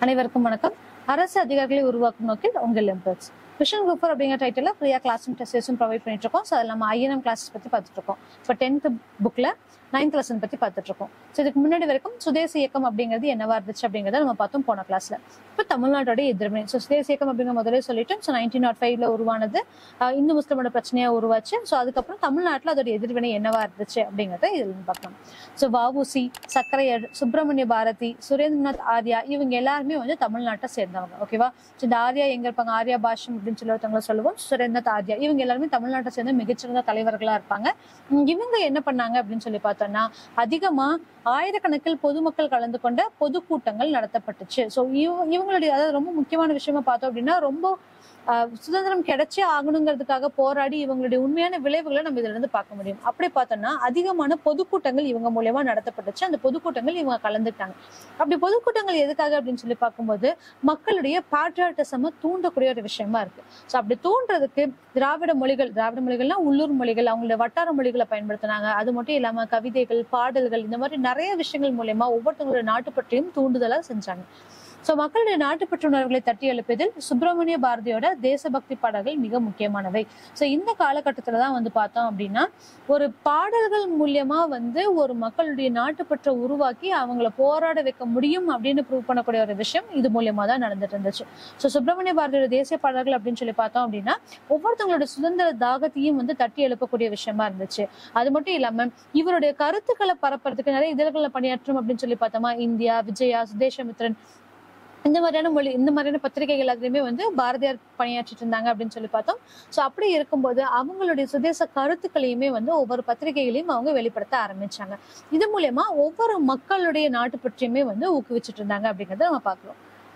அனைவருக்கும் வணக்கம் அரசு அதிகாரிகளை உருவாக்கும் நோக்கில் உங்கள் எம்பர்ஸ் விஷன் குஃபர் அப்படிங்கிற டைட்டில் ஃப்ரீயா கிளாஸ் டெஸ்டும் ப்ரொவைட் பண்ணிட்டு இருக்கோம் ஸோ அதில் நம்ம ஐஎன்எம் கிளாஸஸ் பற்றி பார்த்துட்டு இருக்கோம் இப்போ டென்த் புக்கில் நைன்த் லெசன் பற்றி பார்த்துட்டு இருக்கோம் ஸோ இதுக்கு முன்னாடி வரைக்கும் சுதேசி இயக்கம் அப்படிங்கிறது என்னவா இருந்துச்சு அப்படிங்கிறத நம்ம பார்த்தோம் போன கிளாஸ்ல இப்போ தமிழ்நாட்டோட எதிர்வினை ஸோ சுதேசி இயக்கம் அப்படிங்கிற முதலே சொல்லிட்டு ஸோ நைன்டீன் நாட் ஃபைவ்ல உருவானது ஆஹ் இந்து முஸ்லிமோட பிரச்சனையா உருவாச்சு ஸோ அதுக்கப்புறம் தமிழ்நாட்டில் அதோட எதிர்வினை என்னவா இருந்துச்சு அப்படிங்கிறத இதில் பார்க்கலாம் ஸோ வஉசி சக்கரையர் சுப்பிரமணிய பாரதி சுரேந்திரநாத் ஆர்யா இவங்க எல்லாருமே வந்து தமிழ்நாட்டை சேர்ந்தவங்க ஓகேவா ஸோ இந்த ஆர்யா எங்க இருப்பாங்க ஆர்யா பாஷம் அப்படின்னு சொல்லி ஒருத்தவங்களை சொல்லுவோம் சுரேந்திரநாத் ஆர்யா இவங்க எல்லாருமே தமிழ்நாட்டை சேர்ந்த மிகச்சிறந்த தலைவர்களா இருப்பாங்க உம் இவங்க என்ன பண்ணாங்க அப்படின்னு சொல்லி பார்த்தோம்னா அதிகமா ஆயிரக்கணக்கில் பொதுமக்கள் கலந்து கொண்ட பொதுக்கூட்டங்கள் நடத்தப்பட்டுச்சு ஸோ இவங்களுடைய அதாவது ரொம்ப முக்கியமான விஷயமா பார்த்தோம் அப்படின்னா ரொம்ப ஆஹ் சுதந்திரம் கிடைச்சே ஆகணுங்கிறதுக்காக போராடி இவங்களுடைய உண்மையான விளைவுகளை நம்ம இதுல இருந்து பார்க்க முடியும் அப்படி பார்த்தோம்னா அதிகமான பொதுக்கூட்டங்கள் இவங்க மூலியமா நடத்தப்பட்டுச்சு அந்த பொதுக்கூட்டங்கள் இவங்க கலந்துட்டாங்க அப்படி பொதுக்கூட்டங்கள் எதுக்காக அப்படின்னு சொல்லி பார்க்கும்போது மக்களுடைய பாட்ரியாட்டிசம தூண்டக்கூடிய ஒரு விஷயமா இருக்கு ஸோ அப்படி தூண்டுறதுக்கு திராவிட மொழிகள் திராவிட மொழிகள்னா உள்ளூர் மொழிகள் அவங்களுடைய வட்டார மொழிகளை பயன்படுத்தினாங்க அது மட்டும் இல்லாம கவிதைகள் பாடல்கள் இந்த மாதிரி நிறைய விஷயங்கள் மூலயமா ஒவ்வொருத்தவங்களுடைய நாட்டு பற்றியும் தூண்டுதலா செஞ்சாங்க சோ மக்களுடைய நாட்டுப்பற்று உணர்வுகளை தட்டி எழுப்பியதில் சுப்பிரமணிய பாரதியோட தேசபக்தி பாடல்கள் மிக முக்கியமானவை சோ இந்த காலகட்டத்துல தான் வந்து பார்த்தோம் அப்படின்னா ஒரு பாடல்கள் மூலியமா வந்து ஒரு மக்களுடைய நாட்டுப்பற்றை உருவாக்கி அவங்கள போராட வைக்க முடியும் அப்படின்னு ப்ரூவ் பண்ணக்கூடிய ஒரு விஷயம் இது மூலியமா தான் நடந்துட்டு இருந்துச்சு சோ சுப்பிரமணிய பாரதியோட தேசிய பாடல்கள் அப்படின்னு சொல்லி பார்த்தோம் அப்படின்னா ஒவ்வொருத்தவங்களோட சுதந்திர தாகத்தையும் வந்து தட்டி எழுப்பக்கூடிய விஷயமா இருந்துச்சு அது மட்டும் இல்லாம இவருடைய கருத்துக்களை பரப்புறதுக்கு நிறைய இதழ்களை பணியாற்றும் அப்படின்னு சொல்லி பார்த்தோமா இந்தியா விஜயா சுதேசமித்ரன் இந்த மாதிரியான மொழி இந்த மாதிரியான பத்திரிகைகள் எல்லாத்துலயுமே வந்து பாரதியார் பணியாற்றிட்டு இருந்தாங்க அப்படின்னு சொல்லி பார்த்தோம் ஸோ அப்படி இருக்கும்போது அவங்களுடைய சுதேச கருத்துக்களையுமே வந்து ஒவ்வொரு பத்திரிகைகளையும் அவங்க வெளிப்படுத்த ஆரம்பிச்சாங்க இது மூலயமா ஒவ்வொரு மக்களுடைய நாட்டு பற்றியுமே வந்து ஊக்குவிச்சுட்டு இருந்தாங்க அப்படிங்கறத நம்ம பார்க்கிறோம்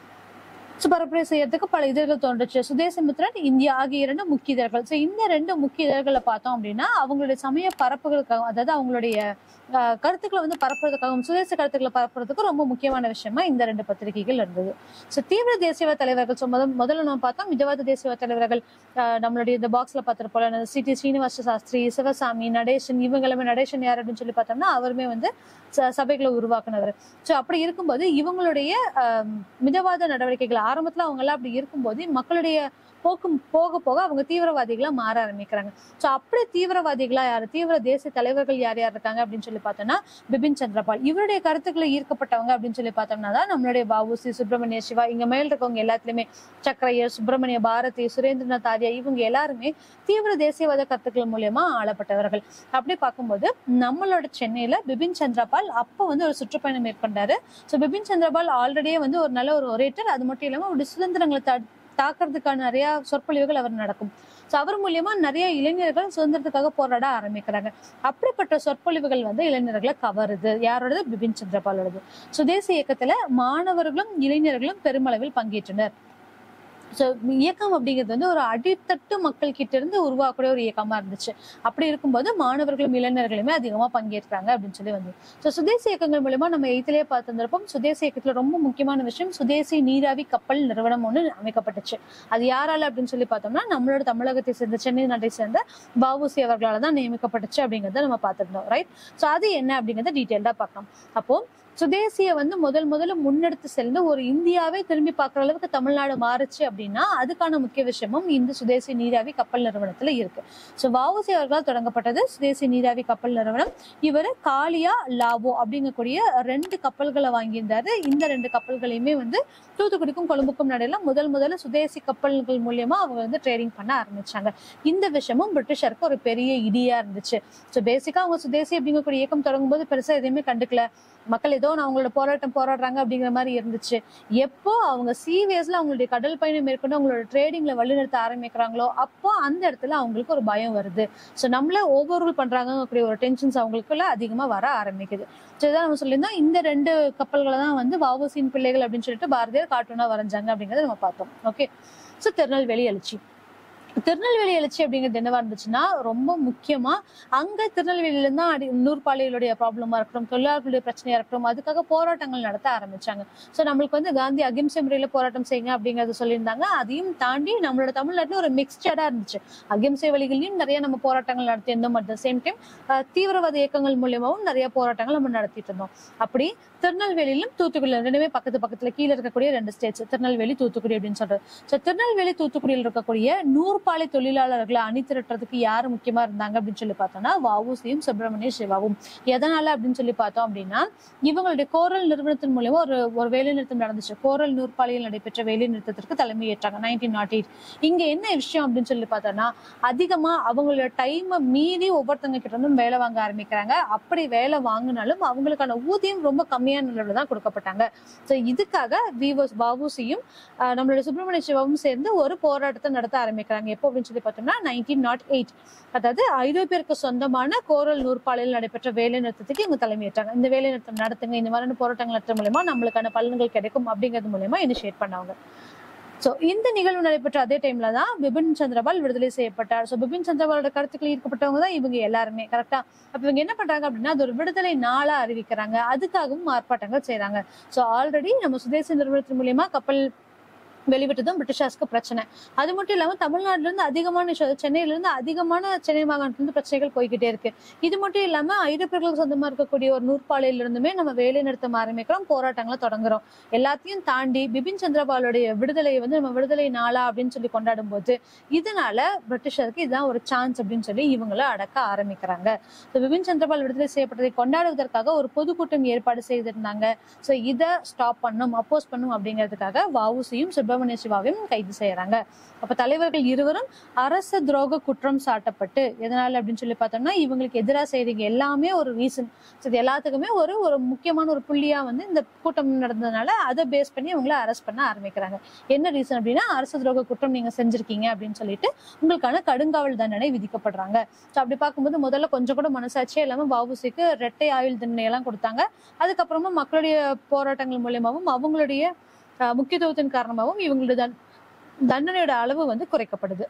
ஸோ பரப்புரை செய்யறதுக்கு பல இதழ்கள் தோன்றுச்சு சுதேசமித்ரன் இந்தியா ஆகிய இரண்டு முக்கிய இதழ்கள் ஸோ இந்த ரெண்டு முக்கிய இதழ்களை பார்த்தோம் அப்படின்னா அவங்களுடைய சமய பரப்புகளுக்காக அதாவது அவங்களுடைய ஆஹ், கருத்துக்களை வந்து பரப்புறதுக்காகவும் சுதேச கருத்துக்களை பரப்புறதுக்கு ரொம்ப முக்கியமான விஷயமா இந்த ரெண்டு பத்திரிகைகள் இருந்தது ஸோ தீவிர தேசியவாத தலைவர்கள் ஸோ முதல் முதல்ல நம்ம பார்த்தோம் மிதவாத தேசியவாத தலைவர்கள் ஆஹ், நம்மளுடைய இந்த பாக்ஸ்ல பார்த்துட்டு போல சி டி ஸ்ரீனிவாச சாஸ்திரி சிவசாமி நடேசன் இவங்க எல்லாமே நடேசன் யார் அப்படின்னு சொல்லி பார்த்தோம்னா அவருமே வந்து ச- சபைகளை உருவாக்குனவர் ஸோ அப்படி இருக்கும்போது இவங்களுடைய ஆஹ், மிதவாத நடவடிக்கைகள் ஆரம்பத்துல அவங்க எல்லாம் அப்படி இருக்கும்போது மக்களுடைய போக்கும் போக போக அவங்க தீவிரவாதிகளா மாற ஆரம்பிக்கிறாங்க ஸோ அப்படி தீவிரவாதிகளா யார் தீவிர தேசிய தலைவர்கள் யார் யார் இருக்காங்க அப்படின்னு சொல்லி பார்த்தோம்னா பிபின் சந்திரபால் இவருடைய கருத்துக்களை ஈர்க்கப்பட்டவங்க அப்படின்னு சொல்லி பார்த்தோம்னா தான் நம்மளுடைய பாபுசி சுப்பிரமணிய சிவா இங்க மேல் இருக்கவங்க எல்லாத்துலயுமே சக்கரையர் சுப்பிரமணிய பாரதி சுரேந்திரநாத் ஆர்யா இவங்க எல்லாருமே தீவிர தேசியவாத கருத்துக்கள் மூலியமா ஆளப்பட்டவர்கள் அப்படி பார்க்கும்போது நம்மளோட சென்னையில பிபின் சந்திரபால் அப்போ வந்து ஒரு சுற்றுப்பயணம் மேற்கொண்டாரு ஸோ பிபின் சந்திரபால் ஆல்ரெடியே வந்து ஒரு நல்ல ஒரு ஒரேட்டர் அது மட்டும் இல்லாம ஒரு சுதந்திரங்களை தா- தாக்குறதுக்கான நிறைய சொற்பொழிவுகள் அவர் நடக்கும் ஸோ அவர் மூலியமா நிறைய இளைஞர்கள் சுதந்திரத்துக்காக போராட ஆரம்பிக்கிறாங்க அப்படிப்பட்ட சொற்பொழிவுகள் வந்து இளைஞர்களை கவருது யாரோடது பிபின் சந்திரபாலோடது சுதேசி இயக்கத்துல மாணவர்களும் இளைஞர்களும் பெருமளவில் பங்கேற்றனர் ஸோ இயக்கம் அப்படிங்கிறது வந்து ஒரு அடித்தட்டு மக்கள் கிட்ட இருந்து உருவாக்கக்கூடிய ஒரு இயக்கமா இருந்துச்சு அப்படி இருக்கும்போது மாணவர்களும் இளைஞர்களுமே அதிகமா பங்கேற்கிறாங்க அப்படின்னு சொல்லி வந்து ஸோ சுதேசி இயக்கங்கள் மூலமா நம்ம எய்த்திலேயே பார்த்துருப்போம் சுதேசி இயக்கத்துல ரொம்ப முக்கியமான விஷயம் சுதேசி நீராவி கப்பல் நிறுவனம் ஒன்று அமைக்கப்பட்டுச்சு அது யாரால அப்படின்னு சொல்லி பார்த்தோம்னா நம்மளோட தமிழகத்தை சேர்ந்த சென்னை நாட்டை சேர்ந்த வஉசி அவர்களால தான் நியமிக்கப்பட்டுச்சு அப்படிங்கறத நம்ம பார்த்துருந்தோம் ரைட் ஸோ அது என்ன அப்படிங்கறத டீட்டெயில்டா பார்க்கலாம் அப்போ சுதேசிய வந்து முதல் முதல்ல முன்னெடுத்து சென்று ஒரு இந்தியாவே திரும்பி பார்க்குற அளவுக்கு தமிழ்நாடு மாறுச்சு அப்படின்னா அதுக்கான முக்கிய விஷயமும் இந்த சுதேசி நீராவி கப்பல் நிறுவனத்துல இருக்கு ஸோ வஉசி அவர்களால் தொடங்கப்பட்டது சுதேசி நீராவி கப்பல் நிறுவனம் இவர் காளியா லாவோ அப்படிங்கக்கூடிய ரெண்டு கப்பல்களை வாங்கியிருந்தாரு இந்த ரெண்டு கப்பல்களையுமே வந்து தூத்துக்குடிக்கும் கொழும்புக்கும் நடுவில் முதல் முதல்ல சுதேசி கப்பல்கள் மூலியமா அவங்க வந்து ட்ரேடிங் பண்ண ஆரம்பிச்சாங்க இந்த விஷயமும் பிரிட்டிஷருக்கு ஒரு பெரிய இடியா இருந்துச்சு ஸோ பேசிக்கா அவங்க சுதேசி அப்படிங்கக்கூடிய இயக்கம் தொடங்கும் போது பெருசா எதையுமே கண்டுக்கல மக்கள் ஏதோ நான் அவங்களோட போராட்டம் போராடுறாங்க அப்படிங்கிற மாதிரி இருந்துச்சு எப்போ அவங்க சீவியஸ்ல அவங்களுடைய கடல் பயணம் மேற்கொண்டு அவங்களோட ட்ரேடிங்ல வழிநிறுத்த ஆரம்பிக்கிறாங்களோ அப்போ அந்த இடத்துல அவங்களுக்கு ஒரு பயம் வருது ஸோ நம்மள ஓவர் ரூல் பண்றாங்க அப்படி ஒரு டென்ஷன்ஸ் அவங்களுக்குள்ள அதிகமா வர ஆரம்பிக்குது ஸோ இதான் நம்ம சொல்லியிருந்தோம் இந்த ரெண்டு கப்பல்களை தான் வந்து வாவுசின் பிள்ளைகள் அப்படின்னு சொல்லிட்டு பாரதியார் கார்ட்டூனா வரைஞ்சாங்க அப்படிங்கறத நம்ம பார்த்தோம் ஓகே ஸோ திருநெல்வேலி எழுச்சி திருநெல்வேலி எழுச்சி அப்படிங்கிறது என்னவா இருந்துச்சுன்னா ரொம்ப முக்கியமா அங்க திருநெல்வேலியில இருந்து தான் அடி நூற்பாலைகளுடைய ப்ராப்ளமா இருக்கட்டும் தொழிலாளர்களுடைய பிரச்சனையா இருக்கட்டும் அதுக்காக போராட்டங்கள் நடத்த ஆரம்பிச்சாங்க சோ நம்மளுக்கு வந்து காந்தி அகிம்சை முறையில போராட்டம் செய்யுங்க அப்படிங்கறத சொல்லியிருந்தாங்க அதையும் தாண்டி நம்மளோட தமிழ்நாட்டுல ஒரு மிக்சடா இருந்துச்சு அகிம்சை வழிகளையும் நிறைய நம்ம போராட்டங்கள் நடத்தியிருந்தோம் அட் த சேம் டைம் தீவிரவாத இயக்கங்கள் மூலியமாவும் நிறைய போராட்டங்கள் நம்ம நடத்திட்டு இருந்தோம் அப்படி திருநெல்வேலியிலும் தூத்துக்குடியிலும் ரெண்டுமே பக்கத்து பக்கத்துல கீழே இருக்கக்கூடிய ரெண்டு ஸ்டேட்ஸ் திருநெல்வேலி தூத்துக்குடி அப்படின்னு சொல்றது ஸோ திருநெல்வேலி தூத்துக்குடியில் இருக்கக்கூடிய நூற்பாலை தொழிலாளர்களை அணிதிரட்டுறதுக்கு யாரு முக்கியமா இருந்தாங்க அப்படின்னு சொல்லி பார்த்தோம்னா வவுசியும் சுப்பிரமணிய சிவாவும் எதனால அப்படின்னு சொல்லி பார்த்தோம் அப்படின்னா இவங்களுடைய கோரல் நிறுவனத்தின் மூலியமா ஒரு ஒரு வேலை நிறுத்தம் நடந்துச்சு கோரல் நூற்பாலையில் நடைபெற்ற வேலை நிறுத்தத்திற்கு தலைமை ஏற்றாங்க நைன்டீன் நாட் எயிட் இங்க என்ன விஷயம் அப்படின்னு சொல்லி பார்த்தோம்னா அதிகமா அவங்களோட டைமை மீறி ஒவ்வொருத்தங்க கிட்ட இருந்தும் வேலை வாங்க ஆரம்பிக்கிறாங்க அப்படி வேலை வாங்கினாலும் அவங்களுக்கான ஊதியம் ரொம்ப கம்மியான நிலையில தான் கொடுக்கப்பட்டாங்க ஸோ இதுக்காக விவோஸ் வவுசியும் ஆஹ் நம்மளோட சுப்பிரமணிய சிவாவும் சேர்ந்து ஒரு போராட்டத்தை நடத்த ஆரம்பிக்கிறாங்க எப்போ அப்படின்னு சொல்லி பார்த்தோம்னா நைன்டீன் நாட் எயிட் அதாவது ஐரோப்பியருக்கு சொந்தமான கோரல் நூற்பாலையில் நடைபெற்ற வேலை நிறுத்தத்துக்கு இவங்க தலைமையேற்றாங்க இந்த வேலை நிறுத்தம் நடத்துங்க இந்த மாதிரியான போராட்டங்கள் நடத்துறது மூலயமா நம்மளுக்கான பலன்கள் கிடைக்கும் அப்படிங்கிறது மூலயமா இனிஷியேட் பண்ணாங்க சோ இந்த நிகழ்வு நடைபெற்ற அதே டைம்ல தான் பிபின் சந்திரபால் விடுதலை செய்யப்பட்டார் சோ பிபின் சந்திரபாலோட கருத்துக்கள் ஈர்க்கப்பட்டவங்க தான் இவங்க எல்லாருமே கரெக்டா அப்ப இவங்க என்ன பண்றாங்க அப்படின்னா அது ஒரு விடுதலை நாளா அறிவிக்கிறாங்க அதுக்காகவும் ஆர்ப்பாட்டங்கள் செய்றாங்க சோ ஆல்ரெடி நம்ம சுதேசி நிறுவனத்தின் மூலியமா கப்பல் வெளிவிட்டதும் பிரிட்டிஷார்ஸ்க்கு பிரச்சனை அது மட்டும் இல்லாம தமிழ்நாட்டுல இருந்து அதிகமான விஷயம், சென்னையில இருந்து அதிகமான சென்னை மாகாணத்துல இருந்து பிரச்சனைகள் போய்கிட்டே இருக்கு இது மட்டும் இல்லாம ஐரோப்பியர்களுக்கு சொந்தமா இருக்கக்கூடிய ஒரு நூற்பாலையில இருந்துமே நம்ம வேலை நிறுத்தம் ஆரம்பிக்கிறோம் போராட்டங்களை தொடங்குறோம் எல்லாத்தையும் தாண்டி பிபின் சந்திரபாலுடைய விடுதலையை வந்து நம்ம விடுதலை நாளா அப்படின்னு சொல்லி கொண்டாடும் போது இதனால பிரிட்டிஷருக்கு இதுதான் ஒரு சான்ஸ் அப்படின்னு சொல்லி இவங்கள அடக்க ஆரம்பிக்கிறாங்க ஸோ பிபின் சந்திரபால் விடுதலை செய்யப்பட்டதை கொண்டாடுவதற்காக ஒரு பொதுக்கூட்டம் ஏற்பாடு செய்திருந்தாங்க ஸோ இதை ஸ்டாப் பண்ணும் அப்போஸ் பண்ணும் அப்படிங்கிறதுக்காக வவுசியும் சுப்பிரமணிய சிவாவையும் கைது செய்யறாங்க அப்ப தலைவர்கள் இருவரும் அரச துரோக குற்றம் சாட்டப்பட்டு எதனால அப்படின்னு சொல்லி பார்த்தோம்னா இவங்களுக்கு எதிராக செய்றீங்க எல்லாமே ஒரு ரீசன் இது எல்லாத்துக்குமே ஒரு ஒரு முக்கியமான ஒரு புள்ளியா வந்து இந்த கூட்டம் நடந்ததுனால அதை பேஸ் பண்ணி இவங்கள அரெஸ்ட் பண்ண ஆரம்பிக்கிறாங்க என்ன ரீசன் அப்படின்னா அரசு துரோக குற்றம் நீங்க செஞ்சிருக்கீங்க அப்படின்னு சொல்லிட்டு உங்களுக்கான கடுங்காவல் தண்டனை விதிக்கப்படுறாங்க ஸோ அப்படி பார்க்கும்போது முதல்ல கொஞ்சம் கூட மனசாட்சியே இல்லாம வவுசிக்கு ரெட்டை ஆயுள் தண்டனை எல்லாம் கொடுத்தாங்க அதுக்கப்புறமா மக்களுடைய போராட்டங்கள் மூலியமாவும் அவங்களுடைய அஹ், முக்கியத்துவத்தின் காரணமாகவும் இவங்களுடைய தண்- தண்டனையோட அளவு வந்து குறைக்கப்படுது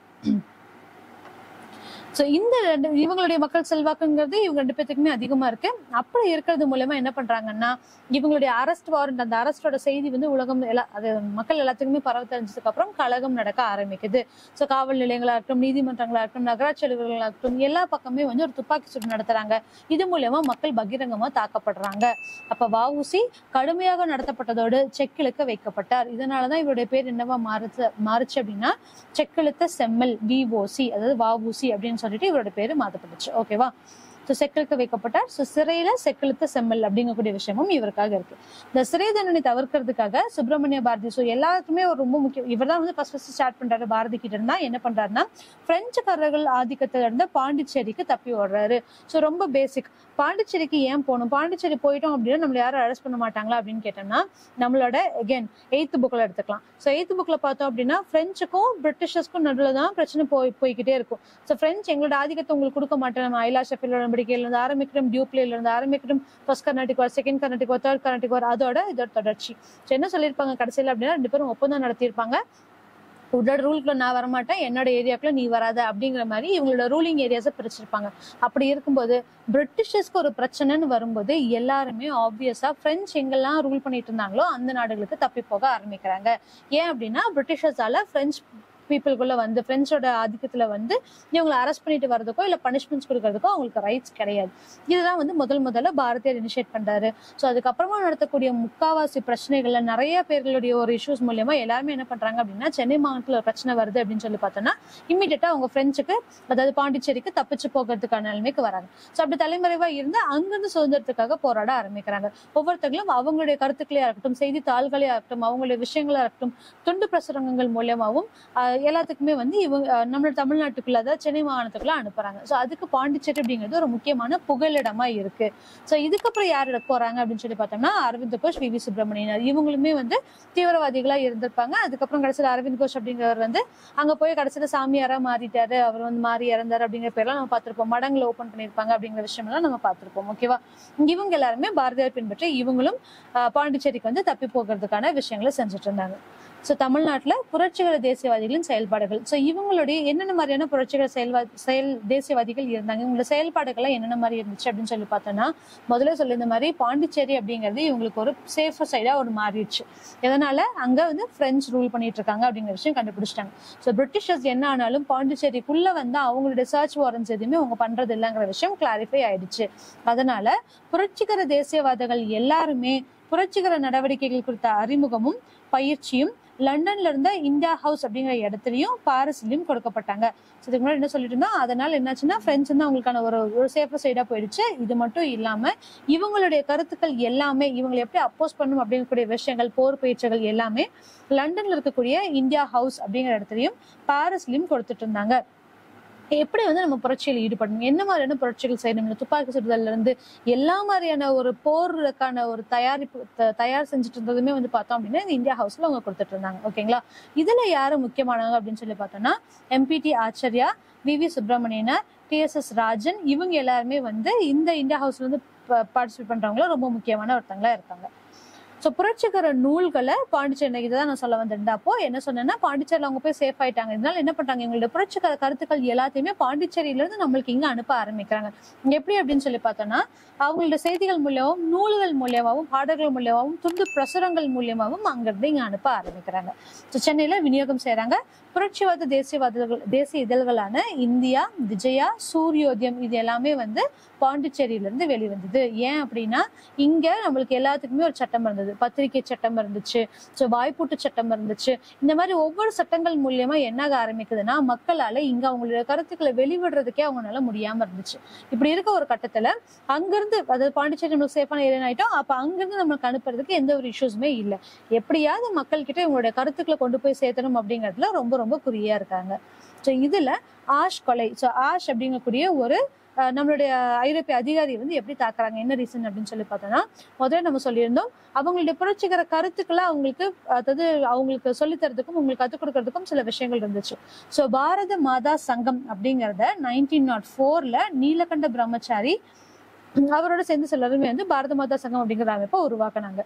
சோ இந்த ரெண்டு இவங்களுடைய மக்கள் செல்வாக்குங்கிறது இவங்க ரெண்டு பேத்துக்குமே அதிகமா இருக்கு அப்படி இருக்கிறது மூலமா என்ன பண்றாங்கன்னா இவங்களுடைய அரெஸ்ட் வாரண்ட் அந்த அரெஸ்டோட செய்தி வந்து உலகம் எல்லா அது மக்கள் எல்லாத்துக்குமே பரவ தெரிஞ்சதுக்கு அப்புறம் கலகம் நடக்க ஆரம்பிக்குது சோ காவல் நிலையங்களா இருக்கட்டும் நீதிமன்றங்களா இருக்கட்டும் நகராட்சி அலுவலர்களா இருக்கட்டும் எல்லா பக்கமே வந்து ஒரு துப்பாக்கி சூடு நடத்துறாங்க இது மூலமா மக்கள் பகிரங்கமா தாக்கப்படுறாங்க அப்ப வஉசி கடுமையாக நடத்தப்பட்டதோடு செக்கிழுக்க வைக்கப்பட்டார் இதனாலதான் இவருடைய பேர் என்னவா மாறுச்சு மாறுச்சு அப்படின்னா செக்கிழுத்த செம்மல் விஓசி அதாவது வஉசி அப்படின்னு சொல்லிட்டு இவரோட பேரு மாற்றப்பட்டுச்சு ஓகேவா ஸோ செக்கிழுக்க வைக்கப்பட்டார் ஸோ சிறையில செக்கிழுத்த செம்மல் அப்படிங்கக்கூடிய விஷயமும் இவருக்காக இருக்கு இந்த சிறை தண்டனை தவிர்க்கிறதுக்காக சுப்பிரமணிய பாரதி ஸோ எல்லாருக்குமே ஒரு ரொம்ப முக்கியம் இவர் தான் வந்து ஃபர்ஸ்ட் ஃபர்ஸ்ட் ஸ்டார்ட் பண்றாரு பாரதி கிட்ட இருந்தா என்ன பண்றாருன்னா பிரெஞ்சுக்காரர்கள் ஆதிக்கத்துல இருந்த பாண்டிச்சேரிக்கு தப்பி ஓடுறாரு ஸோ ரொம்ப பேசிக் பாண்டிச்சேரிக்கு ஏன் போகணும் பாண்டிச்சேரி போயிட்டோம் அப்படின்னா நம்மள யாரும் அரெஸ்ட் பண்ண மாட்டாங்களா அப்படின்னு கேட்டோம்னா நம்மளோட அகைன் எயித்து புக்கில் எடுத்துக்கலாம் ஸோ எயித்து புக்கில் பார்த்தோம் அப்படின்னா ஃப்ரெஞ்சுக்கும் பிரிட்டிஷர்ஸ்க்கும் நடுவில் தான் பிரச்சனை போய் போய்கிட்டே இருக்கும் ஸோ ஃப்ரெஞ்ச் எங்களோட ஆதிக்கத்தை உங்களுக்கு கொடுக்க மாட்டோம் நம்ம ஐலா ஷெஃபில் உடன்படிக்கையில இருந்து ஆரம்பிக்கிறோம் டியூப்லேல இருந்து ஆரம்பிக்கிறோம் first Carnatic war second Carnatic war third Carnatic war அதோட இதோட தொடர்ச்சி ஸோ என்ன சொல்லியிருப்பாங்க கடைசியில் அப்படின்னா ரெண்டு பேரும் ஒப்பந்தம் நடத்தியிருப்பாங்க உன்னோட ரூலுக்குள்ள நான் வரமாட்டேன் என்னோட ஏரியாக்குள்ள நீ வராத அப்படிங்கிற மாதிரி இவங்களோட ரூலிங் ஏரியாஸை பிரிச்சிருப்பாங்க அப்படி இருக்கும்போது பிரிட்டிஷர்ஸ்க்கு ஒரு பிரச்சனைன்னு வரும்போது எல்லாருமே ஆப்வியஸா பிரெஞ்சு எங்கெல்லாம் ரூல் பண்ணிட்டு இருந்தாங்களோ அந்த நாடுகளுக்கு தப்பி போக ஆரம்பிக்கிறாங்க ஏன் அப்படின்னா பிரிட்டிஷர்ஸால பிரெஞ்சு பீப்புளுக்குள்ள வந்து பிரெஞ்சோட ஆதிக்கத்துல வந்து இவங்களை அரெஸ்ட் பண்ணிட்டு வரதுக்கோ இல்ல பனிஷ்மெண்ட்ஸ் கொடுக்கறதுக்கோ அவங்களுக்கு ரைட்ஸ் கிடையாது இதுதான் வந்து முதல் முதல்ல பாரதியார் இனிஷியேட் பண்றாரு ஸோ அதுக்கப்புறமா நடத்தக்கூடிய முக்காவாசி பிரச்சனைகள்ல நிறைய பேர்களுடைய ஒரு இஷ்யூஸ் மூலியமா எல்லாருமே என்ன பண்றாங்க அப்படின்னா சென்னை மாவட்டத்துல ஒரு பிரச்சனை வருது அப்படின்னு சொல்லி பார்த்தோம்னா இம்மிடியட்டா அவங்க பிரெஞ்சுக்கு அதாவது பாண்டிச்சேரிக்கு தப்பிச்சு போகிறதுக்கான நிலைமைக்கு வராங்க ஸோ அப்படி தலைமறைவா இருந்து அங்கிருந்து சுதந்திரத்துக்காக போராட ஆரம்பிக்கிறாங்க ஒவ்வொருத்தங்களும் அவங்களுடைய கருத்துக்களே இருக்கட்டும் செய்தித்தாள்களே இருக்கட்டும் அவங்களுடைய விஷயங்களா இருக்கட்டும் துண்டு பிரசுரங்கள் மூலியமாவும் ஆஹ் எல்லாத்துக்குமே வந்து இவங்க ஆஹ் நம்மளோட தமிழ்நாட்டுக்குள்ள அதாவது சென்னை மாகாணத்துக்குள்ள அனுப்புறாங்க ஸோ அதுக்கு பாண்டிச்சேரி அப்படிங்கிறது ஒரு முக்கியமான புகலிடமா இருக்கு ஸோ இதுக்கப்புறம் யார் போறாங்க அப்படின்னு சொல்லி பார்த்தோம்னா அரவிந்த் கோஷ் வி வி சுப்பிரமணியனர் இவங்களுமே வந்து தீவிரவாதிகளா இருந்திருப்பாங்க அதுக்கப்புறம் கடைசியில் அரவிந்த் கோஷ் அப்படிங்கிறவர் வந்து அங்க போய் கடைசியில சாமியாரா மாறிட்டாரு அவர் வந்து மாறி இறந்தாரு அப்படிங்கிற பேர்லாம் நம்ம பார்த்திருப்போம் மடங்குல ஓபன் பண்ணிருப்பாங்க அப்படிங்கிற விஷயம்லாம் நம்ம பார்த்திருப்போம் ஓகேவா இவங்க எல்லாருமே பாரதியார் பின்பற்றி இவங்களும் ஆஹ் பாண்டிச்சேரிக்கு வந்து தப்பி போகிறதுக்கான விஷயங்களை செஞ்சுட்டு இருந்தாங்க ஸோ தமிழ்நாட்டுல புரட்சிகர தேசியவாதிகளின் செயல்பாடுகள் ஸோ இவங்களுடைய என்னென்ன மாதிரியான புரட்சிகர செயல்வா செயல் தேசியவாதிகள் இருந்தாங்க இவங்களோட செயல்பாடுகள்லாம் என்னென்ன மாதிரி இருந்துச்சு அப்படின்னு சொல்லி பார்த்தோம்னா முதல்ல சொல்லியிருந்த மாதிரி பாண்டிச்சேரி அப்படிங்கிறது இவங்களுக்கு ஒரு சேஃபர் சைடா ஒரு மாறிடுச்சு எதனால அங்க வந்து பிரெஞ்சு ரூல் பண்ணிட்டு இருக்காங்க அப்படிங்கிற விஷயம் கண்டுபிடிச்சிட்டாங்க ஸோ பிரிட்டிஷர்ஸ் என்ன ஆனாலும் பாண்டிச்சேரிக்குள்ள வந்து அவங்களுடைய சர்ச் வாரன்ஸ் எதுவுமே அவங்க பண்றது இல்லைங்கிற விஷயம் கிளாரிஃபை ஆயிடுச்சு அதனால புரட்சிகர தேசியவாதிகள் எல்லாருமே புரட்சிகர நடவடிக்கைகள் குறித்த அறிமுகமும் பயிற்சியும் லண்டன்ல இருந்த இந்தியா ஹவுஸ் அப்படிங்கிற இடத்துலயும் பாரிஸ்லயும் கொடுக்கப்பட்டாங்க ஸோ இதுக்கு முன்னாடி என்ன சொல்லிட்டு இருந்தோம் அதனால என்னாச்சுன்னா ஃப்ரெண்ட்ஸ் வந்து அவங்களுக்கான ஒரு ஒரு சேஃபர் சைடா போயிடுச்சு இது மட்டும் இல்லாம இவங்களுடைய கருத்துக்கள் எல்லாமே இவங்களை எப்படி அப்போஸ் பண்ணும் அப்படிங்கக்கூடிய விஷயங்கள் போர் பயிற்சிகள் எல்லாமே லண்டன்ல இருக்கக்கூடிய இந்தியா ஹவுஸ் அப்படிங்கிற இடத்துலயும் பாரிஸ்லயும் கொடுத்துட்டு இருந்தாங்க எப்படி வந்து நம்ம புரட்சியில் ஈடுபடணும் என்ன மாதிரியான புரட்சிகள் செய்யணும் இந்த துப்பாக்கி சுடுதல்ல இருந்து எல்லா மாதிரியான ஒரு போருக்கான ஒரு தயாரிப்பு த- தயார் செஞ்சுட்டு இருந்ததுமே வந்து பார்த்தோம் அப்படின்னா இந்த இந்தியா ஹவுஸ்ல அவங்க கொடுத்துட்டு இருந்தாங்க ஓகேங்களா இதுல யாரு முக்கியமானவங்க அப்படின்னு சொல்லி பார்த்தோம்னா எம்பிடி ஆச்சர்யா வி வி சுப்பிரமணியனர் டிஎஸ்எஸ் ராஜன் இவங்க எல்லாருமே வந்து இந்த இந்தியா ஹவுஸ்ல இருந்து பார்ட்டிசிபேட் பண்றவங்கள ரொம்ப முக்கியமான ஒருத்தங்களா இருக்காங்க ஸோ புரட்சிகர நூல்களை பாண்டிச்சேரி இதுதான் நான் சொல்ல வந்திருந்தேன் அப்போ என்ன சொன்னேன்னா பாண்டிச்சேரியில் அவங்க போய் சேஃப் ஆயிட்டாங்க இதனால என்ன பண்றாங்க எங்களுடைய புரட்சிகர கருத்துக்கள் எல்லாத்தையுமே பாண்டிச்சேரியில இருந்து நம்மளுக்கு இங்க அனுப்ப ஆரம்பிக்கிறாங்க எப்படி அப்படின்னு சொல்லி பார்த்தோம்னா அவங்களோட செய்திகள் மூலியமாவும் நூல்கள் மூலியமாவும் பாடல்கள் மூலியமாவும் துண்டு பிரசுரங்கள் மூலியமாவும் அங்கிருந்து இங்க அனுப்ப ஆரம்பிக்கிறாங்க ஸோ சென்னையில விநியோகம் செய்றாங்க புரட்சிவாத தேசியவாதிகள் தேசிய இதழ்களான இந்தியா விஜயா சூரியோதயம் இது எல்லாமே வந்து பாண்டிச்சேரியில இருந்து வெளிவந்தது ஏன் அப்படின்னா இங்க நம்மளுக்கு எல்லாத்துக்குமே ஒரு சட்டம் இருந்தது பத்திரிகை சட்டம் இருந்துச்சு ஸோ வாய்ப்பூட்டு சட்டம் இருந்துச்சு இந்த மாதிரி ஒவ்வொரு சட்டங்கள் மூலியமா என்னாக ஆரம்பிக்குதுன்னா மக்களால இங்க அவங்களுடைய கருத்துக்களை வெளிவிடுறதுக்கே அவங்களால முடியாம இருந்துச்சு இப்படி இருக்க ஒரு கட்டத்துல அங்கிருந்து அதாவது பாண்டிச்சேரி நம்மளுக்கு சேஃபான ஏரியா ஆயிட்டோம் அப்ப அங்கிருந்து நம்மளுக்கு அனுப்புறதுக்கு எந்த ஒரு இஷ்யூஸுமே இல்லை எப்படியாவது மக்கள் கிட்ட இவங்களுடைய கருத்துக்களை கொண்டு போய் சேர்த்தணும் அப்படிங்கிறதுல ரொம்ப ரொம்ப குறியா இருக்காங்க ஸோ இதுல ஆஷ் கொலை ஸோ ஆஷ் அப்படிங்கக்கூடிய ஒரு அஹ், நம்மளுடைய ஐரோப்பிய அதிகாரி வந்து எப்படி தாக்குறாங்க என்ன ரீசன் அப்படின்னு சொல்லி பார்த்தோம்னா முதல்ல நம்ம சொல்லியிருந்தோம் அவங்களுடைய புரட்சிகர கருத்துக்களை அவங்களுக்கு அதாவது அவங்களுக்கு சொல்லித் தரதுக்கும் உங்களுக்கு கற்றுக் கொடுக்கறதுக்கும் சில விஷயங்கள் இருந்துச்சு ஸோ பாரத மாதா சங்கம் அப்படிங்கிறத நைன்டீன் நாட் ஃபோர்ல நீலகண்ட பிரம்மச்சாரி அவரோட சேர்ந்து சிலருமே வந்து பாரத மாதா சங்கம் அப்படிங்கிற அமைப்பை உருவாக்குனாங்க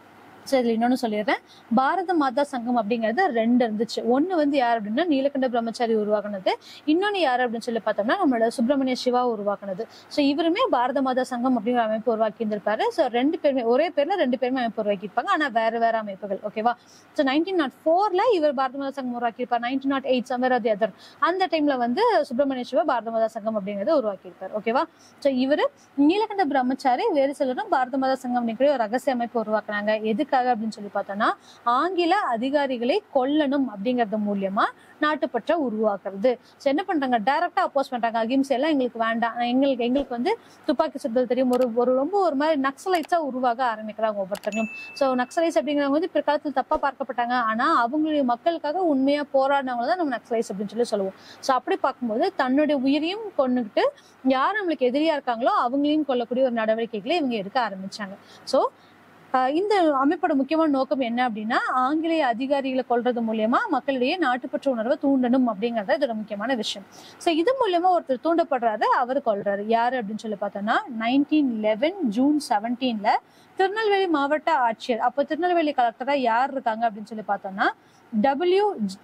ஸோ இதுல இன்னொன்னு சொல்லிடுறேன் பாரத மாதா சங்கம் அப்படிங்கிறது ரெண்டு இருந்துச்சு ஒன்னு வந்து யார் அப்படின்னா நீலகண்ட பிரம்மச்சாரி உருவாக்குனது இன்னொன்னு யார் அப்படின்னு சொல்லி பார்த்தோம்னா நம்மளோட சுப்பிரமணிய சிவா உருவாக்குனது ஸோ இவருமே பாரத மாதா சங்கம் அப்படிங்கிற அமைப்பு உருவாக்கி இருந்திருப்பாரு ஸோ ரெண்டு பேருமே ஒரே பேர்ல ரெண்டு பேருமே அமைப்பு உருவாக்கியிருப்பாங்க ஆனா வேற வேற அமைப்புகள் ஓகேவா ஸோ நைன்டீன் நாட் ஃபோர்ல இவர் பாரத மாதா சங்கம் உருவாக்கியிருப்பார் நைன்டீன் நாட் எயிட் சமர் அது அதர் அந்த டைம்ல வந்து சுப்பிரமணிய சிவா பாரத மாதா சங்கம் அப்படிங்கறத உருவாக்கியிருப்பார் ஓகேவா ஸோ இவரு நீலகண்ட பிரம்மச்சாரி வேறு சிலரும் பாரத மாதா சங்கம் அப்படிங்கிற ஒரு ரகசிய அமைப்பு உருவாக்குனாங்க எதுக்காக அப்படின்னு சொல்லி பார்த்தோம்னா ஆங்கில அதிகாரிகளை கொல்லணும் அப்படிங்கறது மூலியமா நாட்டுப்பற்ற உருவாக்குறது ஸோ என்ன பண்றாங்க டைரக்டா அப்போஸ் பண்றாங்க அகிம்சை எல்லாம் எங்களுக்கு வேண்டாம் எங்களுக்கு எங்களுக்கு வந்து துப்பாக்கி சுடுதல் தெரியும் ஒரு ஒரு ரொம்ப ஒரு மாதிரி நக்சலைட்ஸா உருவாக ஆரம்பிக்கிறாங்க ஒவ்வொருத்தங்களும் ஸோ நக்சலைட்ஸ் அப்படிங்கிறவங்க வந்து பிற்காலத்தில் தப்பா பார்க்கப்பட்டாங்க ஆனா அவங்களுடைய மக்களுக்காக உண்மையா போராடினவங்க தான் நம்ம நக்சலைட்ஸ் அப்படின்னு சொல்லி சொல்லுவோம் ஸோ அப்படி பார்க்கும்போது தன்னுடைய உயிரையும் கொண்டுகிட்டு யார் நம்மளுக்கு எதிரியா இருக்காங்களோ அவங்களையும் கொல்லக்கூடிய ஒரு நடவடிக்கைகளை இவங்க எடுக்க ஆரம்பிச்சாங்க ஸோ இந்த அமைப்போட முக்கியமான நோக்கம் என்ன அப்படின்னா ஆங்கிலேய அதிகாரிகளை கொல்றது மூலியமா மக்களிடையே நாட்டுப்பற்ற உணர்வை தூண்டணும் அப்படிங்கறது இதோட முக்கியமான விஷயம் ஸோ இது மூலியமா ஒருத்தர் தூண்டப்படுறாரு அவர் கொல்றாரு யாரு அப்படின்னு சொல்லி பார்த்தோம்னா நைன்டீன் லெவன் ஜூன் செவன்டீன்ல திருநெல்வேலி மாவட்ட ஆட்சியர் அப்போ திருநெல்வேலி கலெக்டரா யார் இருக்காங்க அப்படின்னு சொல்லி பார்த்தோம்னா டபிள்யூ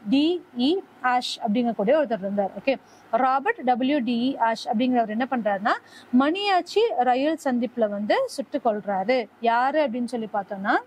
டிஇ ஆஷ் அப்படிங்கக்கூடிய ஒருத்தர் இருந்தார் okay Robert W DE Ashe அப்படிங்கிறவர் என்ன பண்றாருன்னா மணியாச்சி ரயில் சந்திப்புல வந்து சுட்டு கொள்றாரு யாரு அப்படின்னு சொல்லி பார்த்தோம்னா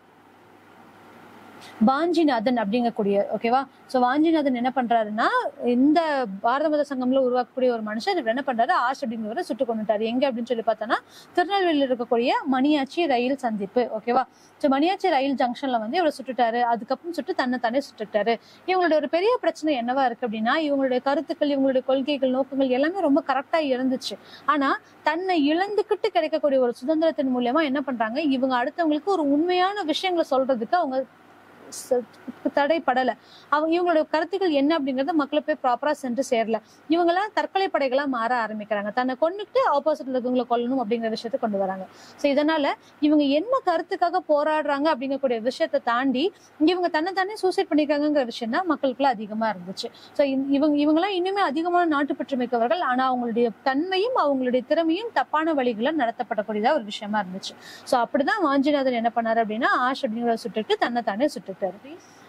வாஞ்சிநாதன் அப்படிங்கக்கூடிய ஓகேவா சோ வாஞ்சிநாதன் என்ன பண்றாருன்னா இந்த பாரத மத சங்கம்ல உருவாக்கக்கூடிய ஒரு மனுஷன் இவர் என்ன பண்றாரு ஆஷ் அப்படிங்கிறவரை சுட்டு கொண்டுட்டாரு எங்க அப்படின்னு சொல்லி பார்த்தோம்னா திருநெல்வேலியில் இருக்கக்கூடிய மணியாச்சி ரயில் சந்திப்பு ஓகேவா சோ மணியாச்சி ரயில் ஜங்ஷன்ல வந்து இவரை சுட்டுட்டாரு அதுக்கப்புறம் சுட்டு தன்னை தானே சுட்டுட்டாரு இவங்களுடைய ஒரு பெரிய பிரச்சனை என்னவா இருக்கு அப்படின்னா இவங்களுடைய கருத்துக்கள் இவங்களுடைய கொள்கைகள் நோக்கங்கள் எல்லாமே ரொம்ப கரெக்டா இருந்துச்சு ஆனா தன்னை இழந்துகிட்டு கிடைக்கக்கூடிய ஒரு சுதந்திரத்தின் மூலியமா என்ன பண்றாங்க இவங்க அடுத்தவங்களுக்கு ஒரு உண்மையான விஷயங்களை சொல்றதுக்கு அவங்க ச- தடைப்படல அவங்க இவங்களோட கருத்துக்கள் என்ன அப்படிங்கறத மக்களை போய் ப்ராப்பரா சென்று சேரல இவங்கெல்லாம் தற்கொலை படைகளா மாற ஆரம்பிக்கிறாங்க தன்னை கொண்டுட்டு ஆப்போசிட்ல இருக்கவங்களை கொல்லணும் அப்படிங்கிற விஷயத்த கொண்டு வராங்க சோ இதனால இவங்க என்ன கருத்துக்காக போராடுறாங்க அப்படிங்கக்கூடிய விஷயத்தை தாண்டி இவங்க தன்னை தானே சூசைட் பண்ணிருக்காங்கிற விஷயம் தான் மக்களுக்குள்ள அதிகமா இருந்துச்சு சோ இவங்க இவங்கெல்லாம் இன்னுமே அதிகமான நாட்டுப்பற்று மிக்கவர்கள் ஆனா அவங்களுடைய தன்மையும் அவங்களுடைய திறமையும் தப்பான வழிகளை நடத்தப்படக்கூடியதா ஒரு விஷயமா இருந்துச்சு சோ அப்படிதான் வாஞ்சிநாதன் என்ன பண்ணாரு அப்படின்னா ஆஷ் அப்படிங்கிற சுட்டுட்டு தன்னை தானே சுட்டுட்டாரு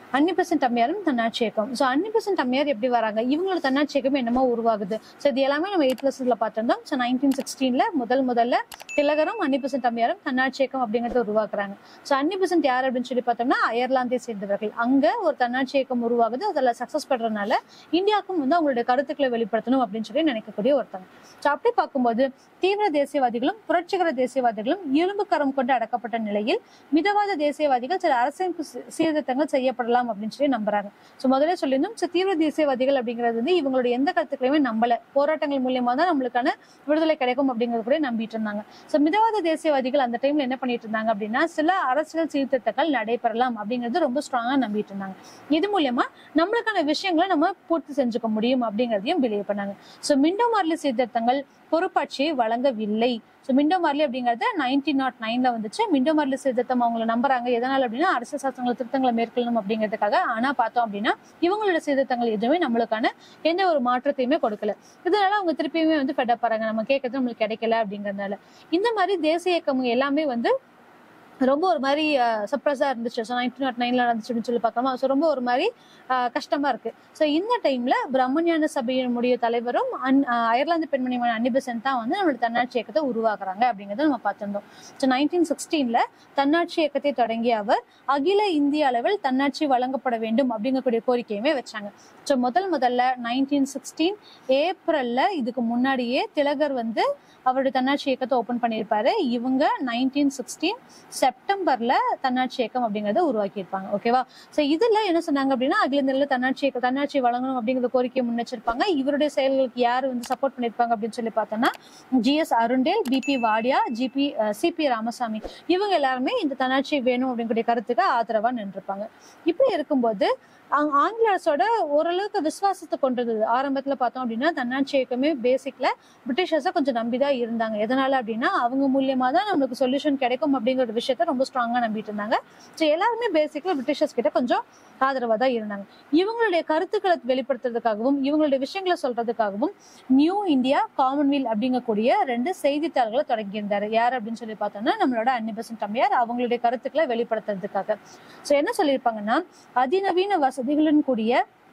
அன்னி பெசன்ட் அம்மையாரும் தன்னாட்சி இயக்கம் ஸோ அன்னி பெசன்ட் அம்மையார் எப்படி வராங்க இவங்களோட தன்னாட்சி இயக்கம் என்னமோ உருவாகுது ஸோ இது எல்லாமே நம்ம எயிட் லெசன்ஸ்ல பார்த்திருந்தோம் ஸோ நைன்டீன் சிக்ஸ்டீன்ல முதல் முதல்ல திலகரும் அன்னி பெசன்ட் அம்மையாரும் தன்னாட்சி இயக்கம் அப்படிங்கறத உருவாக்குறாங்க ஸோ அன்னி பெசன்ட் யார் அப்படின்னு சொல்லி பார்த்தோம்னா அயர்லாந்தை சேர்ந்தவர்கள் அங்க ஒரு தன்னாட்சி இயக்கம் உருவாகுது அதில் சக்சஸ் பண்றதுனால இந்தியாவுக்கும் வந்து அவங்களுடைய கருத்துக்களை வெளிப்படுத்தணும் அப்படின்னு சொல்லி நினைக்கக்கூடிய ஒருத்தங்க ஸோ அப்படி பார்க்கும்போது தீவிர தேசியவாதிகளும் புரட்சிகர தேசியவாதிகளும் இரும்பு கரம் கொண்டு அடக்கப்பட்ட நிலையில் மிதவாத தேசியவாதிகள் சில அரசியல் சீ- சீர்திருத்தங்கள் செய்யப்படலாம் அப்படின்னு சொல்லி நம்புறாங்க ஸோ முதல்ல சொல்லியிருந்தோம் ஸோ தீவிர தேசியவாதிகள் அப்படிங்கிறது வந்து இவங்களுடைய எந்த கருத்துக்களையுமே நம்பல போராட்டங்கள் மூலியமா தான் நம்மளுக்கான விடுதலை கிடைக்கும் அப்படிங்கறது கூட நம்பிட்டு இருந்தாங்க ஸோ மிதவாத தேசியவாதிகள் அந்த டைம்ல என்ன பண்ணிட்டு இருந்தாங்க அப்படின்னா சில அரசியல் சீர்திருத்தங்கள் நடைபெறலாம் அப்படிங்கிறது ரொம்ப ஸ்ட்ராங்கா நம்பிட்டு இருந்தாங்க இது மூலியமா நம்மளுக்கான விஷயங்களை நம்ம பூர்த்தி செஞ்சுக்க முடியும் அப்படிங்கிறதையும் பிலீவ் பண்ணாங்க ஸோ மிண்டோ மார்லி சீர்திருத்தங்கள் பொறுப்பாட்சியை வழங்கவில்லை ஸோ மிண்டோ மார்லி அப்படிங்கிறது நைன்டீன் நாட் நைன்ல வந்துச்சு மிண்டோ மார்லி சீர்திருத்தம் அவங்கள நம்புறாங்க எதனால அப்படின்னா அரசியல் சாசனங்கள் திருத்தங்களை மேற்கொள்ளணும் அப்படிங்கிறதுக்காக ஆனா பார்த்தோம் அப்படின்னா இவங்களோட சீர்திருத்தங்கள் எதுவுமே நம்மளுக்கான எந்த ஒரு மாற்றத்தையுமே கொடுக்கல இதனால அவங்க திருப்பியுமே வந்து ஃபெட் பாருங்க நம்ம கேட்கறது நம்மளுக்கு கிடைக்கல அப்படிங்கறதுனால இந்த மாதிரி தேசிய இயக்கம் எல்லாமே வந்து ரொம்ப ஒரு மாதிரி சர்ப்ரைஸா இருந்துச்சு ஸோ நைன்டீன் நாட் நைன்ல நடந்துச்சுன்னு சொல்லி பார்க்கலாமா ஸோ ரொம்ப ஒரு மாதிரி அஹ், கஷ்டமா இருக்கு ஸோ இந்த டைம்ல பிரம்மஞான சபையினுடைய தலைவரும் அன் அஹ், அயர்லாந்து பெண்மணியான அன்னிபெசன்ட் தான் வந்து நம்மளோட தன்னாட்சி இயக்கத்தை உருவாக்குறாங்க அப்படிங்கறத நம்ம பார்த்திருந்தோம் ஸோ நைன்டீன் சிக்ஸ்டீன்ல தன்னாட்சி இயக்கத்தை தொடங்கிய அவர் அகில இந்திய அளவில் தன்னாட்சி வழங்கப்பட வேண்டும் அப்படிங்கக்கூடிய கோரிக்கையுமே வச்சாங்க ஸோ முதல் முதல்ல நைன்டீன் சிக்ஸ்டீன் ஏப்ரல்ல இதுக்கு முன்னாடியே திலகர் வந்து அவருடைய தன்னாட்சி இயக்கத்தை ஓபன் பண்ணியிருப்பாரு இவங்க நைன்டீன் சிக்ஸ்டீன் செப்டம்பர்ல தன்னாட்சி இயக்கம் அப்படிங்கறத உருவாக்கியிருப்பாங்க ஓகேவா சோ இதுல என்ன சொன்னாங்க அப்படின்னா அகில இந்தியில தன்னாட்சி இயக்க தன்னாட்சி வழங்கணும் அப்படிங்கிற கோரிக்கையை முன்னெச்சிருப்பாங்க இவருடைய செயல்களுக்கு யார் வந்து சப்போர்ட் பண்ணிருப்பாங்க அப்படின்னு சொல்லி பார்த்தோம்னா GS Arundale BP Wadia GP CP Ramasamy இவங்க எல்லாருமே இந்த தன்னாட்சி வேணும் அப்படிங்கிற கருத்துக்கு ஆதரவா நின்றுப்பாங்க இப்படி இருக்கும்போது ஆ- ஆங்கில அரசோட ஓரளவுக்கு விசுவாசத்தை கொண்டது ஆரம்பத்துல பார்த்தோம் அப்படின்னா தன்னாட்சி இயக்கமே பேசிக்ல பிரிட்டிஷர்ஸை கொஞ்சம் நம்பிதான் இருந்தாங்க எதனால அப்படின்னா அவங்க மூலியமா தான் நம்மளுக்கு சொல்யூஷன் கிடைக்கும் அப்படிங்கிற ஒரு விஷயத்த ரொம்ப ஸ்ட்ராங்கா நம்பிட்டு இருந்தாங்க ஸோ எல்லாருமே பேசிக்ல பிரிட்டிஷர்ஸ் கிட்ட கொஞ்சம் ஆதரவா தான் இருந்தாங்க இவங்களுடைய கருத்துக்களை வெளிப்படுத்துறதுக்காகவும் இவங்களுடைய விஷயங்களை சொல்றதுக்காகவும் நியூ இந்தியா காமன்வெல் அப்படிங்கக்கூடிய ரெண்டு செய்தித்தாள்களை தொடங்கியிருந்தாரு யார் அப்படின்னு சொல்லி பார்த்தோம்னா நம்மளோட அன்னிபெசன்ட் அம்மையார் அவங்களுடைய கருத்துக்களை வெளிப்படுத்துறதுக்காக ஸோ என்ன சொல்லியிருப்பாங்கன்னா அதிநவீன வசதிகளுடன் கூடிய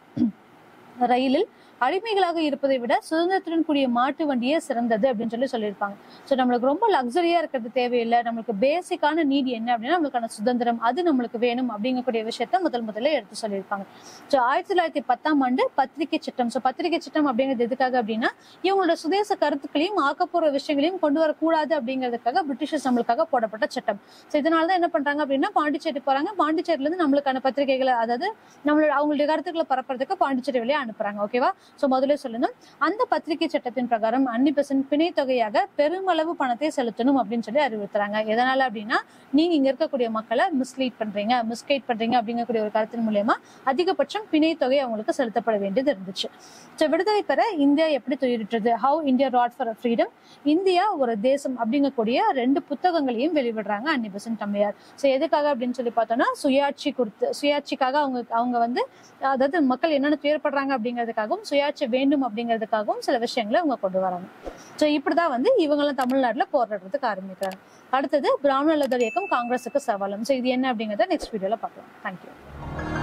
ரயிலில் அடிமைகளாக இருப்பதை விட சுதந்திரத்துடன் கூடிய மாட்டு வண்டியே சிறந்தது அப்படின்னு சொல்லி சொல்லியிருப்பாங்க ஸோ நம்மளுக்கு ரொம்ப லக்ஸரியா இருக்கிறது தேவையில்லை நம்மளுக்கு பேசிக்கான நீட் என்ன அப்படின்னா நம்மளுக்கான சுதந்திரம் அது நம்மளுக்கு வேணும் அப்படிங்கக்கூடிய விஷயத்த முதல் முதல்ல எடுத்து சொல்லியிருப்பாங்க ஸோ ஆயிரத்தி தொள்ளாயிரத்தி பத்தாம் ஆண்டு பத்திரிகை சட்டம் ஸோ பத்திரிகை சட்டம் அப்படிங்கிறது எதுக்காக அப்படின்னா இவங்களோட சுதேச கருத்துக்களையும் ஆக்கப்பூர்வ விஷயங்களையும் கொண்டு வரக்கூடாது அப்படிங்கிறதுக்காக பிரிட்டிஷர்ஸ் நம்மளுக்காக போடப்பட்ட சட்டம் ஸோ இதனால தான் என்ன பண்றாங்க அப்படின்னா பாண்டிச்சேரி போறாங்க பாண்டிச்சேரில இருந்து நம்மளுக்கான பத்திரிகைகளை அதாவது நம்மளோட அவங்களுடைய கருத்துக்களை பரப்புறதுக்கு பாண்டிச்சேரி வழியா அனுப்புறாங்க ஓகேவா ஸோ முதல்ல சொல்லணும் அந்த பத்திரிகை சட்டத்தின் பிரகாரம் அன்னி பெர்சன்ட் பிணை தொகையாக பெருமளவு பணத்தை செலுத்தணும் அப்படின்னு சொல்லி அறிவுறுத்துறாங்க எதனால அப்படின்னா நீங்க இங்க இருக்கக்கூடிய மக்களை மிஸ்லீட் பண்றீங்க மிஸ்கைட் பண்றீங்க அப்படிங்கக்கூடிய ஒரு கருத்தின் மூலியமா அதிகபட்சம் பிணை தொகை அவங்களுக்கு செலுத்தப்பட வேண்டியது இருந்துச்சு ஸோ விடுதலை பெற இந்தியா எப்படி துயிரிட்டது ஹவு இந்தியா ராட் ஃபார் ஃப்ரீடம் இந்தியா ஒரு தேசம் அப்படிங்கக்கூடிய ரெண்டு புத்தகங்களையும் வெளிவிடுறாங்க அன்னி பெசன்ட் அம்மையார் ஸோ எதுக்காக அப்படின்னு சொல்லி பார்த்தோம்னா சுயாட்சி கொடுத்து சுயாட்சிக்காக அவங்க அவங்க வந்து அதாவது மக்கள் என்னென்ன துயரப்படுறாங்க அப்படிங்கிறதுக்காகவும் சுயாட்சி வேண்டும் அப்படிங்கிறதுக்காகவும் சில விஷயங்களை அவங்க கொண்டு வராங்க ஸோ இப்படிதான் வந்து இவங்கெல்லாம் தமிழ்நாட்டில் போராடுறதுக்கு ஆரம்பிக்கிறாங்க அடுத்தது பிராமண லதர் இயக்கம் காங்கிரஸுக்கு சவாலும் ஸோ இது என்ன அப்படிங்கிறத நெக்ஸ்ட் வீடியோல பார்க்கலாம் தேங்க்யூ